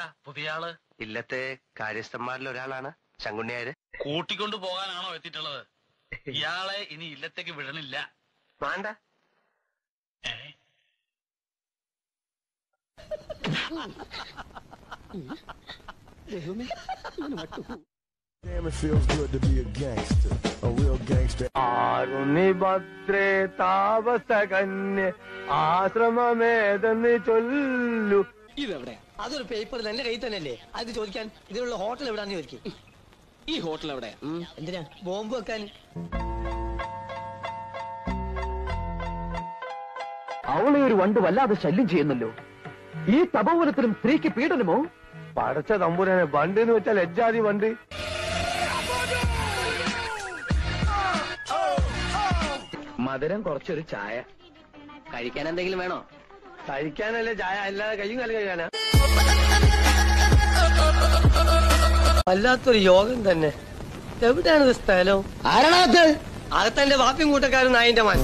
പുതിയ ആള് ഇല്ലത്തെ കാര്യസ്ഥന്മാരിൽ ഒരാളാണ് ശങ്കുണ്ണിയാര് കൂട്ടിക്കൊണ്ടു പോകാനാണോ എത്തിയിട്ടുള്ളത് ഇയാളെ ഇനി ഇല്ലത്തേക്ക് വിടണില്ല വേണ്ട ഏ? Damn, it feels good to be a gangster. A real gangster. ഭദ്രേ താപസകന്യ ആശ്രമമേതെന്ന് ചൊല്ലു ഇതെവിടെ അതൊരു പേപ്പർ എന്റെ കയ്യിൽ തന്നെയല്ലേ അത് ചോദിക്കാൻ ഇതിലുള്ള ഹോട്ടൽ എവിടാന്ന് ചോദിക്കും ഈ ഹോട്ടൽ എവിടെ എന്തിനാ ബോംബ് വെക്കാൻ അവളെ ഒരു വണ്ട് വല്ലാതെ ശല്യം ചെയ്യുന്നല്ലോ ഈ തപോവനത്തിലും സ്ത്രീക്ക് പീഡനമോ പടച്ച തമ്പുരാനെ വണ്ട് എന്ന് വെച്ചാൽ ലജ്ജാതി വണ്ട് മധുരം കുറച്ചൊരു ചായ കഴിക്കാൻ എന്തെങ്കിലും വേണോ കഴിക്കാനല്ലേ ചായ അല്ലാതെ കയ്യും കാലം കഴിക്കാനാ വല്ലാത്തൊരു യോഗം തന്നെ എവിടെയാണ് ഇത് സ്ഥലം ആരാണത് അകത്തെന്റെ വാപ്പിയും കൂട്ടക്കാരും നായിന്റെ മാൻ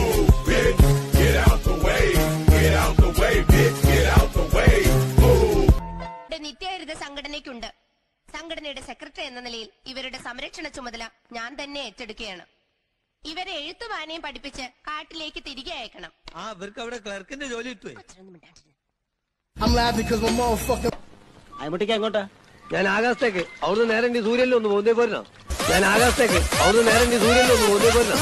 യുടെ നിത്യഹരിത സംഘടനയ്ക്കുണ്ട് സംഘടനയുടെ സെക്രട്ടറി എന്ന നിലയിൽ ഇവരുടെ സംരക്ഷണ ചുമതല ഞാൻ തന്നെ ഏറ്റെടുക്കുകയാണ് ഇവരെ എഴുത്തു വായനയും പഠിപ്പിച്ച് കാട്ടിലേക്ക് തിരികെ അയക്കണം ആ ഇവർക്ക് അവിടെ ക്ലർക്കിന്റെ ജോലി കിട്ടുവേ അച്ഛനൊന്നും മിണ്ടാണ്ടിരുന്നു. I'm laughing because my motherfucking അയമുട്ടിക്ക് എങ്ങോട്ടാ ഞാൻ ആകാശത്തേക്ക് അവിടുന്ന് നേരെ ഇനി സൂര്യനിൽ ഒന്ന് പോകുന്നേ പോരണോ ഞാൻ ആകാശത്തേക്ക് അവിടുന്ന് നേരെ ഇനി സൂര്യനിൽ ഒന്ന് പോകുന്നേ പോരണോ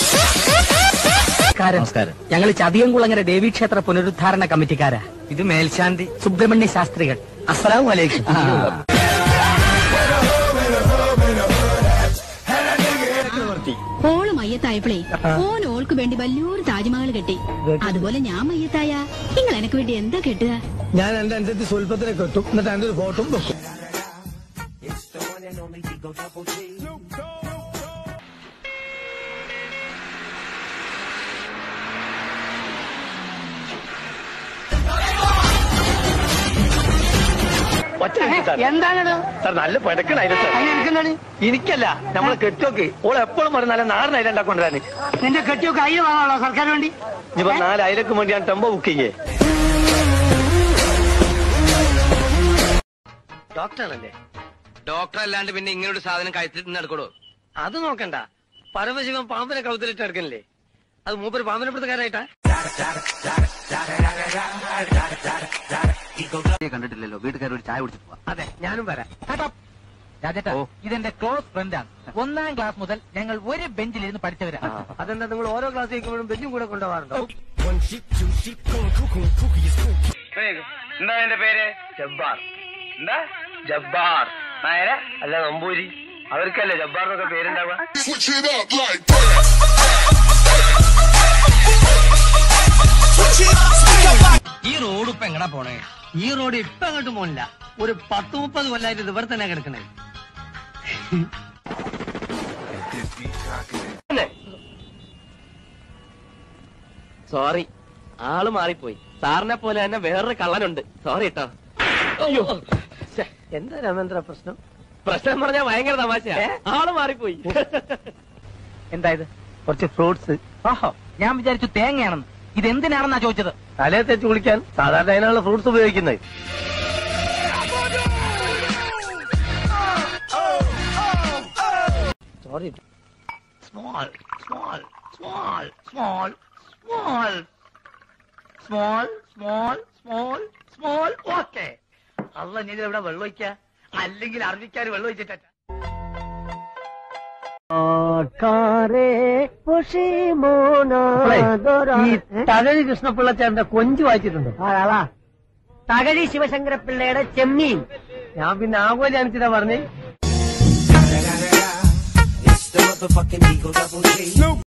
നമസ്കാരം ഞങ്ങൾ ചതിയംകുളങ്ങര ദേവീക്ഷേത്ര പുനരുദ്ധാരണ കമ്മിറ്റിക്കാരാ ഇത് മേൽശാന്തി സുബ്രഹ്മണ്യ ശാസ്ത്രികൾ അസ്സലാം വലൈക്കും ഓള് മയ്യത്തായപ്പോഴേ ഓൻ ഓൾക്ക് വേണ്ടി വലിയൊരു താജ്മഹൽ കെട്ടി അതുപോലെ ഞാൻ മയ്യത്തായ നിങ്ങൾ എനക്ക് വേണ്ടി എന്താ കെട്ടുക ഞാൻ എന്റെ അനുസരിച്ച് സ്വല്പത്തിനെ കെട്ടും എന്നിട്ട് എന്റെ ഒരു ഫോട്ടോ വെക്കും എന്താണ് സാർ നല്ല പിടക്കണായിരുന്നു സാർ എനിക്കല്ല നമ്മളെ കെട്ടിയോക്ക് ഓൾ എപ്പോഴും പറയും നല്ല നാടൻ അയില ഉണ്ടാക്കൊണ്ടിരാന് നിന്റെ കെട്ടിയൊക്കെ അയ്യ വാങ്ങാണോ സർക്കാർ വേണ്ടി ഇനിയിപ്പോ നാല് അയിലക്ക് വേണ്ടി ഞാൻ ടെമ്പോ ബുക്ക് ചെയ്യേ ഡോക്ടറാണല്ലേ ഡോക്ടർ അല്ലാണ്ട് പിന്നെ ഇങ്ങനെ ഒരു സാധനം കഴിച്ചിട്ട് നടക്കണോ അത് നോക്കണ്ട പരമശിവൻ പാമ്പിനെ കൗത്തിലിട്ട് എടുക്കണില്ലേ അത് മൂപ്പര് പാമ്പിനെ പിടുത്തക്കാരായിട്ടാ കണ്ടിട്ടില്ലല്ലോ വീട്ടുകാർ ഒരു ചായ കുടിച്ചിട്ട് പോവാ അതെ ഞാനും വരാം രാജേട്ടാ ഇതെന്റെ ക്ലോസ് ഫ്രണ്ടാണ് ഒന്നാം ക്ലാസ് മുതൽ ഞങ്ങൾ ഒരു ബെഞ്ചിലിരുന്ന് പഠിച്ചവരാ അതെന്താ നിങ്ങൾ ഓരോ ക്ലാസ് കഴിക്കുമ്പോഴും ബെഞ്ചും കൂടെ കൊണ്ടുപോകാറുണ്ടോ എന്താ എന്റെ പേര് ജബ്ബാർ എന്താ ജബ്ബാർ നായര അല്ല നമ്പൂരി അവർക്കല്ലേ ജബ്ബാർ എന്നൊക്കെ പേരുണ്ടാവുക switch it up like that. ഈ റോഡ് ഇപ്പൊ എങ്ങടാ പോണേ ഈ റോഡ് ഇപ്പൊ അങ്ങോട്ട് പോണില്ല ഒരു പത്ത് മുപ്പത് കൊല്ലായിട്ട് ഇത് ഇവിടെ തന്നെ കിടക്കണേ സോറി ആള് മാറിപ്പോയി സാറിനെ പോലെ തന്നെ വേറൊരു കള്ളനുണ്ട് സോറി കേട്ടോ അയ്യോ എന്താ രാമേന്ദ്ര പ്രശ്നം പ്രശ്നം പറഞ്ഞാൽ ഭയങ്കര തമാശ ആള് മാറിപ്പോയി എന്തായത് കുറച്ച് ഫ്രൂട്ട്സ് ഓഹോ ഞാൻ വിചാരിച്ചു തേങ്ങയാണെന്ന് ഇത് എന്തിനാണെന്നാ ചോദിച്ചത് തലയെ തേച്ച് കുളിക്കാൻ സാധാരണ അതിനാണ് ഫ്രൂട്ട്സ് ഉപയോഗിക്കുന്നത് sorry small small small small small small small small small okay അല്ല ഞാൻ ഇവിടെ വെള്ളം ഒഴിക്ക അല്ലെങ്കിൽ അറബിക്കാർ വെള്ളം ഒഴിച്ചിട്ട ഈ തകഴി കൃഷ്ണപിള്ളച്ചേട്ടന്റെ കൊഞ്ച് വായിച്ചിട്ടുണ്ടോ ആളാ തകഴി ശിവശങ്കരപ്പിള്ളയുടെ ചെമ്മീൻ ഞാൻ പിന്നെ ആകോലി അനിച്ചിട്ടാ പറഞ്ഞേ